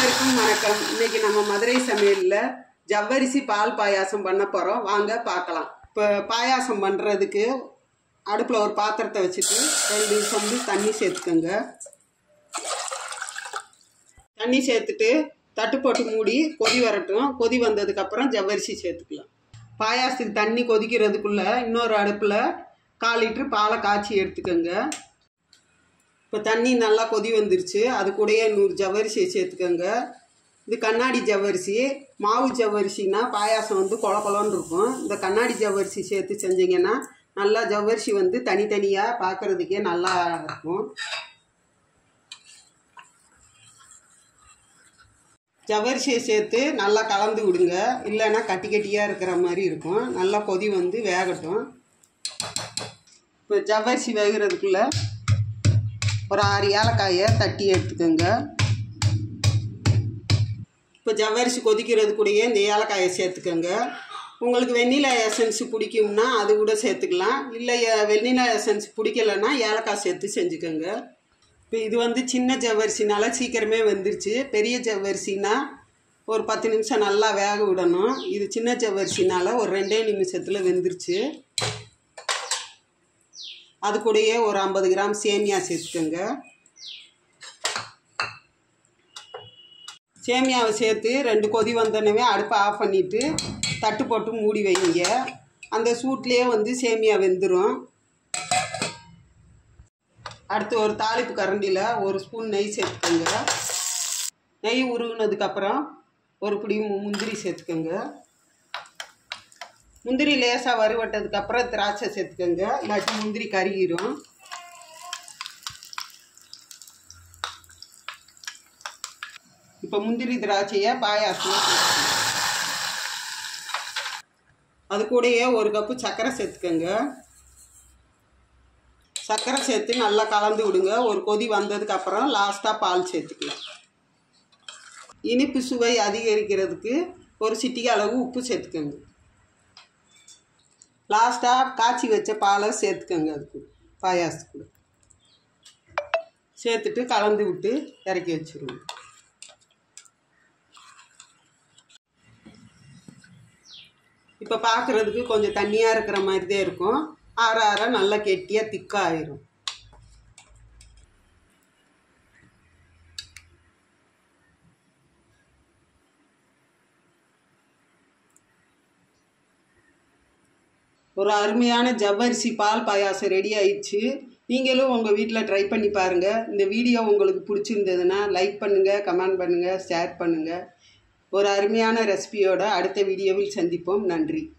அனைவருக்கும் வணக்கம் இன்னைக்கு நம்ம மதுரை சமையலில் ஜவ்வரிசி பால் பாயாசம் பண்ண போகிறோம் வாங்க பார்க்கலாம் இப்போ பாயாசம் பண்ணுறதுக்கு அடுப்பில் ஒரு பாத்திரத்தை வச்சுட்டு ரெண்டு சொம்பு தண்ணி சேர்த்துக்கோங்க தண்ணி சேர்த்துட்டு தட்டு போட்டு மூடி கொதி வரட்டும் கொதி வந்ததுக்கப்புறம் ஜவ்வரிசி சேர்த்துக்கலாம் பாயாசத்துக்கு தண்ணி கொதிக்கிறதுக்குள்ளே இன்னொரு அடுப்பில் கால் லிட்ரு பாலை காய்ச்சி எடுத்துக்கோங்க இப்போ தண்ணி நல்லா கொதி வந்துருச்சு அது கூடயே நூறு ஜவ்வரிசியை சேர்த்துக்கோங்க இது கண்ணாடி ஜவ்வரிசி மாவு ஜவ்வரிசினா பாயாசம் வந்து கொல கொலன்னு இருக்கும் இந்த கண்ணாடி ஜவ்வரிசி சேர்த்து செஞ்சீங்கன்னா நல்லா ஜவ்வரிசி வந்து தனித்தனியாக பார்க்குறதுக்கே நல்லா இருக்கும் ஜவ்வரிசியை சேர்த்து நல்லா கலந்து விடுங்க இல்லைன்னா கட்டி கட்டியாக இருக்கிற மாதிரி இருக்கும் நல்லா கொதி வந்து வேகட்டும் இப்போ ஜவ்வரிசி வேகிறதுக்குள்ளே ஒரு ஆறு ஏலக்காயை தட்டி எடுத்துக்கோங்க இப்போ ஜவ்வரிசி கொதிக்கிறது கூடயே இந்த ஏலக்காயை சேர்த்துக்கோங்க உங்களுக்கு வெண்ணிலா எசன்ஸ் பிடிக்கும்னா அது கூட சேர்த்துக்கலாம் இல்லை எ- வெண்ணிலா எசன்ஸ் பிடிக்கலன்னா ஏலக்காய் சேர்த்து செஞ்சுக்கோங்க இப்போ இது வந்து சின்ன ஜவ்வரிசினால சீக்கிரமே வெந்துருச்சு பெரிய ஜவ்வரிசினா ஒரு பத்து நிமிஷம் நல்லா வேக விடணும் இது சின்ன ஜவ்வரிசினால ஒரு ரெண்டே நிமிஷத்தில் வெந்துருச்சு அது கூடயே ஒரு ஐம்பது கிராம் சேமியா சேர்த்துக்கோங்க சேமியாவை சேர்த்து ரெண்டு கொதி வந்தோடனே அடுப்பை ஆஃப் பண்ணிவிட்டு தட்டு போட்டு மூடி வைங்க அந்த சூட்லேயே வந்து சேமியா வெந்துடும் அடுத்து ஒரு தாளிப்பு கரண்டியில் ஒரு ஸ்பூன் நெய் சேர்த்துக்கோங்க நெய் உருகுனதுக்கப்புறம் ஒரு பிடி மு- முந்திரி சேர்த்துக்கோங்க முந்திரி லேசாக வறுவட்டதுக்கப்புறம் திராட்சை சேர்த்துக்கோங்க இல்லாட்டி முந்திரி கருகிரும் இப்போ முந்திரி திராட்சையை பாயாசம் அது கூடயே ஒரு கப்பு சர்க்கரை சேர்த்துக்கோங்க சர்க்கரை சேர்த்து நல்லா கலந்து விடுங்க ஒரு கொதி வந்ததுக்கப்புறம் லாஸ்ட்டாக பால் சேர்த்துக்கலாம் இனிப்பு சுவை அதிகரிக்கிறதுக்கு ஒரு சிட்டிகை அளவு உப்பு சேர்த்துக்கோங்க லாஸ்ட்டாக காய்ச்சி வச்ச பாலை சேர்த்துக்கோங்க அதுக்கு பாயாசத்துக்கு சேர்த்துட்டு கலந்து விட்டு இறக்கி வச்சிருங்க இப்போ பார்க்குறதுக்கு கொஞ்சம் தண்ணியாக இருக்கிற மாதிரி தான் இருக்கும் ஆற ஆற நல்லா கெட்டியாக திக்காக ஆயிரும் ஒரு அருமையான ஜவ்வரிசி பால் பாயாசம் ரெடி ஆயிடுச்சு நீங்களும் உங்கள் வீட்டில் ட்ரை பண்ணி பாருங்கள் இந்த வீடியோ உங்களுக்கு பிடிச்சிருந்ததுன்னா லைக் பண்ணுங்கள் கமெண்ட் பண்ணுங்கள் ஷேர் பண்ணுங்கள் ஒரு அருமையான ரெசிபியோட அடுத்த வீடியோவில் சந்திப்போம் நன்றி